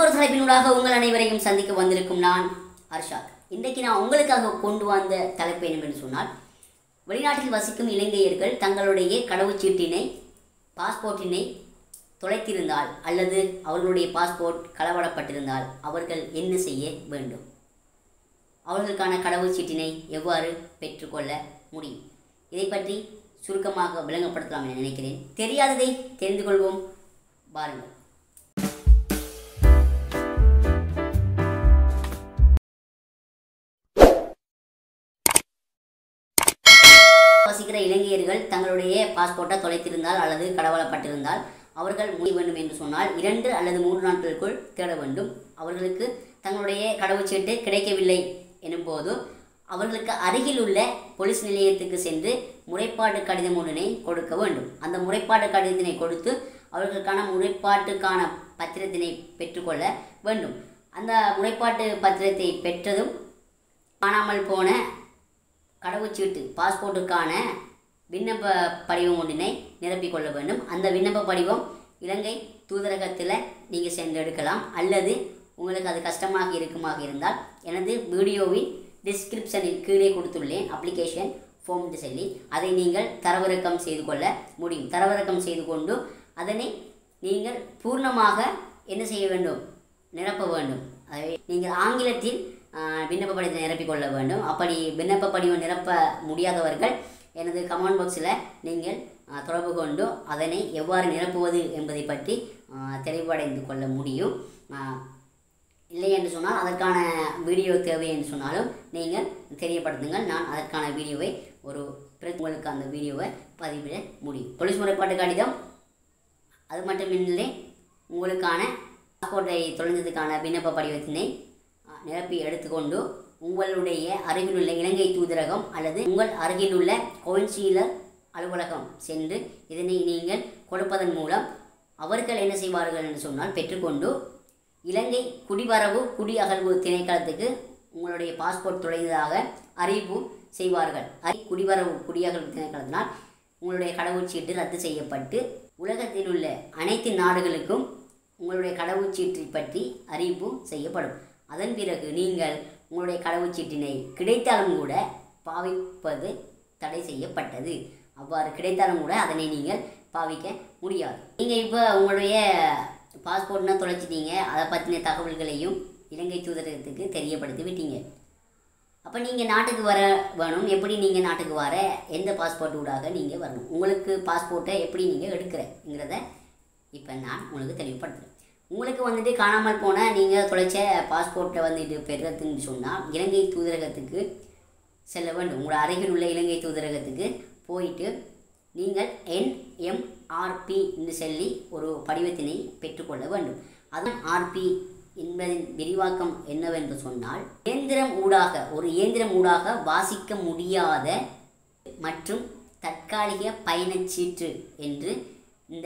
ஒரு தலைப்பினூடாக உங்கள் அனைவரையும் சந்திக்க வந்திருக்கும் நான் அர்ஷாத் இன்றைக்கு நான் உங்களுக்காக கொண்டு வந்த தலைப்பு என்னவென்று சொன்னால் வெளிநாட்டில் வசிக்கும் இலங்கையர்கள் தங்களுடைய கடவுச்சீட்டினை பாஸ்போர்ட்டினை தொலைத்திருந்தால் அல்லது அவர்களுடைய பாஸ்போர்ட் களவாடப்பட்டிருந்தால் அவர்கள் என்ன செய்ய வேண்டும் அவர்களுக்கான கடவுச்சீட்டினை எவ்வாறு பெற்றுக்கொள்ள முடியும் இதை பற்றி சுருக்கமாக விளங்கப்படுத்தலாம் என நினைக்கிறேன் தெரியாததை தெரிந்து கொள்வோம் பாருங்கள் வசிக்கிற இலங்கையர்கள் தங்களுடைய பாஸ்போர்ட்டை தொலைத்திருந்தால் அல்லது கடவலப்பட்டிருந்தால் அவர்கள் முடிய வேண்டும் என்று சொன்னால் இரண்டு அல்லது மூன்று நாட்களுக்குள் தேட வேண்டும் அவர்களுக்கு தங்களுடைய கடவுச்சீட்டு கிடைக்கவில்லை எனும்போது அவர்களுக்கு அருகில் உள்ள போலீஸ் நிலையத்துக்கு சென்று முறைப்பாட்டு கடிதம் ஒன்றினை கொடுக்க வேண்டும் அந்த முறைப்பாட்டு கடிதத்தினை கொடுத்து அவர்களுக்கான முறைப்பாட்டுக்கான பத்திரத்தினை பெற்றுக்கொள்ள வேண்டும் அந்த முறைப்பாட்டு பத்திரத்தை பெற்றதும் காணாமல் போன கடவுச்சீட்டு பாஸ்போர்ட்டுக்கான விண்ணப்ப படிவம் ஒன்றினை நிரப்பிக் கொள்ள வேண்டும் அந்த விண்ணப்ப படிவம் இலங்கை தூதரகத்தில் நீங்கள் சென்று எடுக்கலாம் அல்லது உங்களுக்கு அது கஷ்டமாக இருக்குமாக இருந்தால் எனது வீடியோவின் டிஸ்கிரிப்ஷனில் கீழே கொடுத்துள்ளேன் அப்ளிகேஷன் ஃபார்ம் என்று சொல்லி அதை நீங்கள் தரவிறக்கம் செய்து கொள்ள முடியும் தரவிறக்கம் செய்து கொண்டு அதனை நீங்கள் பூர்ணமாக என்ன செய்ய வேண்டும் நிரப்ப வேண்டும் அதை நீங்கள் ஆங்கிலத்தில் ஆஹ், விண்ணப்ப படிவத்தை நிரப்பிக் கொள்ள வேண்டும் அப்படி விண்ணப்ப படிவம் நிரப்ப முடியாதவர்கள் எனது கமெண்ட் பாக்ஸில் நீங்கள் ஆஹ், தொடர்பு கொண்டு அதனை எவ்வாறு நிரப்புவது என்பதை பற்றி ஆஹ், தெளிவடைந்து கொள்ள முடியும் ஆஹ், இல்லை என்று சொன்னால் அதற்கான வீடியோ தேவை என்று சொன்னாலும் நீங்கள் தெரியப்படுத்துங்கள் நான் அதற்கான வீடியோவை ஒரு பிறகு உங்களுக்கு அந்த வீடியோவை பதிவிட முடியும் போலீஸ் முறைப்பாட்டு கடிதம் அது மட்டுமில்லை உங்களுக்கான பாஸ்போர்ட்டை தொலைந்ததுக்கான விண்ணப்ப படிவத்தினை அஹ், நிரப்பி எடுத்துக்கொண்டு உங்களுடைய அருகிலுள்ள இலங்கை தூதரகம் அல்லது உங்கள் அருகிலுள்ள கவுன்சிலர் அலுவலகம் சென்று இதனை நீங்கள் கொடுப்பதன் மூலம் அவர்கள் என்ன செய்வார்கள் என்று சொன்னால் பெற்றுக்கொண்டு இலங்கை குடிவரவு குடியகழ்வு திணைக்களத்துக்கு உங்களுடைய பாஸ்போர்ட் தொலைந்ததாக அறிவிப்பு செய்வார்கள் அறி குடிவரவு குடியகழ்வு திணைக்களத்தினால் உங்களுடைய கடவுச்சீட்டு ரத்து செய்யப்பட்டு உலகத்தில் உள்ள அனைத்து நாடுகளுக்கும் உங்களுடைய கடவுச்சீட்டை பற்றி அறிவிப்பு செய்யப்படும் அதன் பிறகு நீங்கள் உங்களுடைய கடவுச்சீட்டினை கிடைத்தாலும் கூட பாவிப்பது தடை செய்யப்பட்டது அவ்வாறு கிடைத்தாலும் கூட அதனை நீங்கள் பாவிக்க முடியாது நீங்கள் இப்போ உங்களுடைய பாஸ்போர்ட்னா தொலைச்சிட்டீங்க அதை பற்றின தகவல்களையும் இலங்கை தூதரகத்துக்கு தெரியப்படுத்தி விட்டீங்க அப்போ நீங்கள் நாட்டுக்கு வர வேணும் எப்படி நீங்கள் நாட்டுக்கு வர எந்த பாஸ்போர்ட் ஊடாக நீங்கள் வரணும் உங்களுக்கு பாஸ்போர்ட்டை எப்படி நீங்கள் எடுக்கிறங்கிறத இப்போ நான் உங்களுக்கு தெளிவுபடுத்துகிறேன் உங்களுக்கு வந்துட்டு காணாமல் போன நீங்கள் தொலைச்ச பாஸ்போர்ட்டை வந்துட்டு பெறுறதுன்னு சொன்னால் இலங்கை தூதரகத்துக்கு செல்ல வேண்டும் உங்களோட அருகில் உள்ள இலங்கை தூதரகத்துக்கு போயிட்டு நீங்கள் என்எம்ஆர்பி என்று சொல்லி ஒரு படிவத்தினை பெற்றுக்கொள்ள வேண்டும் அதன் ஆர்பி என்பதின் விரிவாக்கம் என்னவென்று சொன்னால் இயந்திரம் ஊடாக ஒரு இயந்திரம் ஊடாக வாசிக்க முடியாத மற்றும் தற்காலிக பயணச்சீட்டு என்று இந்த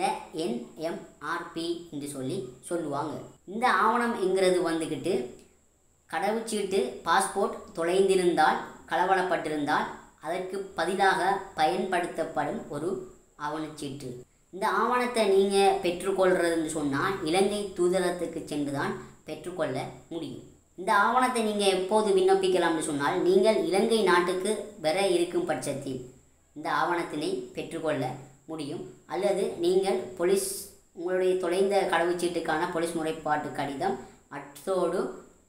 என்எம்ஆர்பி என்று சொல்லி சொல்லுவாங்க இந்த ஆவணம் என்கிறது வந்துக்கிட்டு கடவுச்சீட்டு பாஸ்போர்ட் தொலைந்திருந்தால் களவாடப்பட்டிருந்தால் அதற்கு பதிலாக பயன்படுத்தப்படும் ஒரு ஆவணச்சீட்டு இந்த ஆவணத்தை நீங்கள் பெற்றுக்கொள்றதுன்னு சொன்னால் இலங்கை தூதரகத்துக்கு சென்று தான் பெற்றுக்கொள்ள முடியும் இந்த ஆவணத்தை நீங்கள் எப்போது விண்ணப்பிக்கலாம்னு சொன்னால் நீங்கள் இலங்கை நாட்டுக்கு வர இருக்கும் பட்சத்தில் இந்த ஆவணத்தினை பெற்றுக்கொள்ள முடியும் அல்லது நீங்கள் போலீஸ் உங்களுடைய தொலைந்த கடவுச்சீட்டுக்கான போலீஸ் முறைப்பாட்டு கடிதம் அத்தோடு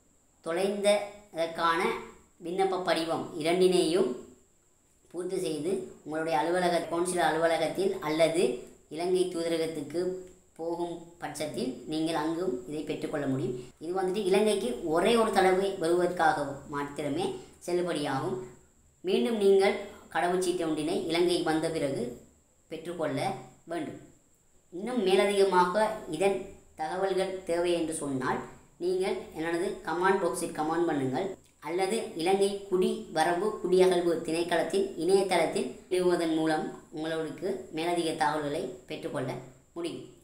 தொலைந்ததற்கான விண்ணப்ப படிவம் இரண்டினையும் பூர்த்தி செய்து உங்களுடைய அலுவலக கவுன்சிலர் அலுவலகத்தில் அல்லது இலங்கை தூதரகத்துக்கு போகும் பட்சத்தில் நீங்கள் அங்கும் இதை பெற்றுக்கொள்ள முடியும் இது வந்துட்டு இலங்கைக்கு ஒரே ஒரு தடவை வருவதற்காக மாத்திரமே செல்லுபடியாகும் மீண்டும் நீங்கள் கடவுச்சீட்டு ஒன்றினை இலங்கை வந்த பிறகு பெற்றுக்கொள்ள வேண்டும் இன்னும் மேலதிகமாக இதன் தகவல்கள் தேவை என்று சொன்னால் நீங்கள் எனது கமாண்ட் பாக்ஸில் கமெண்ட் பண்ணுங்கள் அல்லது இலங்கை குடி வரவு குடியகழ்வு திணைக்களத்தின் இணையதளத்தில் எழுதுவதன் மூலம் உங்களுக்கு மேலதிக தகவல்களை பெற்றுக்கொள்ள முடியும்